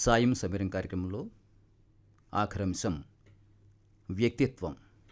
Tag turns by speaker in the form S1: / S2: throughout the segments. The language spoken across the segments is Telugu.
S1: సాయం సమీరం కార్యక్రమంలో ఆఖరంశం వ్యక్తిత్వం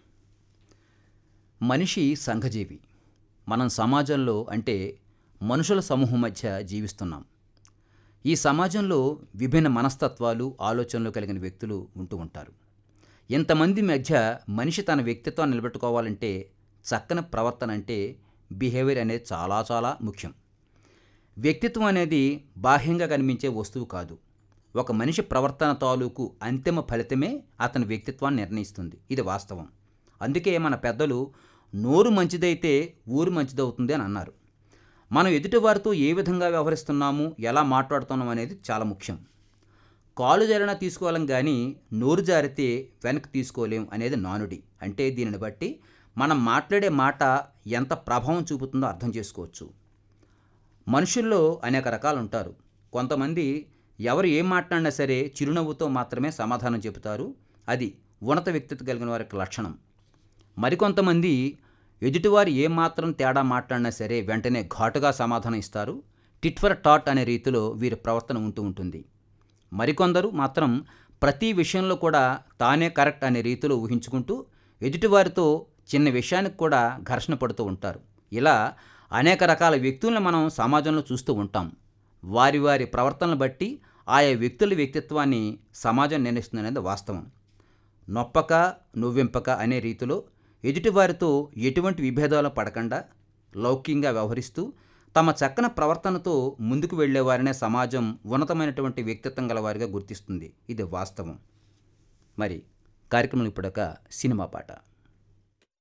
S1: మనిషి సంఘజీవి మనం సమాజంలో అంటే మనుషుల సమూహం మధ్య జీవిస్తున్నాం ఈ సమాజంలో విభిన్న మనస్తత్వాలు ఆలోచనలు కలిగిన వ్యక్తులు ఉంటూ ఉంటారు ఇంతమంది మధ్య మనిషి తన వ్యక్తిత్వాన్ని నిలబెట్టుకోవాలంటే చక్కని ప్రవర్తన అంటే బిహేవియర్ అనేది చాలా చాలా ముఖ్యం వ్యక్తిత్వం అనేది బాహ్యంగా కనిపించే వస్తువు కాదు ఒక మనిషి ప్రవర్తన తాలూకు అంతిమ ఫలితమే అతని వ్యక్తిత్వాన్ని నిర్ణయిస్తుంది ఇది వాస్తవం అందుకే మన పెద్దలు నోరు మంచిదైతే ఊరు మంచిదవుతుంది అని అన్నారు మనం ఎదుటివారితో ఏ విధంగా వ్యవహరిస్తున్నాము ఎలా మాట్లాడుతున్నాం అనేది చాలా ముఖ్యం కాలు జారినా తీసుకోలేం కానీ నోరు జారితే వెనక్కి తీసుకోలేం అనేది నానుడి అంటే దీనిని బట్టి మనం మాట్లాడే మాట ఎంత ప్రభావం చూపుతుందో అర్థం చేసుకోవచ్చు మనుషుల్లో అనేక రకాలు ఉంటారు కొంతమంది ఎవరు ఏం మాట్లాడినా సరే చిరునవ్వుతో మాత్రమే సమాధానం చెబుతారు అది ఉన్నత వ్యక్తిత్వం కలిగిన వారికి లక్షణం మరికొంతమంది ఎదుటివారు ఏమాత్రం తేడా మాట్లాడినా సరే వెంటనే ఘాటుగా సమాధానం ఇస్తారు టిట్ ఫర్ టాట్ అనే రీతిలో వీరి ప్రవర్తన ఉంటూ ఉంటుంది మరికొందరు మాత్రం ప్రతి విషయంలో కూడా తానే కరెక్ట్ అనే రీతిలో ఊహించుకుంటూ ఎదుటివారితో చిన్న విషయానికి కూడా ఘర్షణ పడుతూ ఉంటారు ఇలా అనేక రకాల వ్యక్తులను మనం సమాజంలో చూస్తూ ఉంటాం వారి వారి ప్రవర్తనలు బట్టి ఆయా వ్యక్తుల వ్యక్తిత్వాన్ని సమాజం నిర్ణయిస్తుంది అనేది వాస్తవం నొప్పక నువ్వింపక అనే రీతిలో ఎదుటివారితో ఎటువంటి విభేదాలు పడకుండా లౌక్యంగా వ్యవహరిస్తూ తమ చక్కని ప్రవర్తనతో ముందుకు వెళ్ళేవారినే సమాజం ఉన్నతమైనటువంటి వ్యక్తిత్వం గలవారిగా గుర్తిస్తుంది ఇది వాస్తవం మరి కార్యక్రమం ఇప్పుడొక సినిమా పాట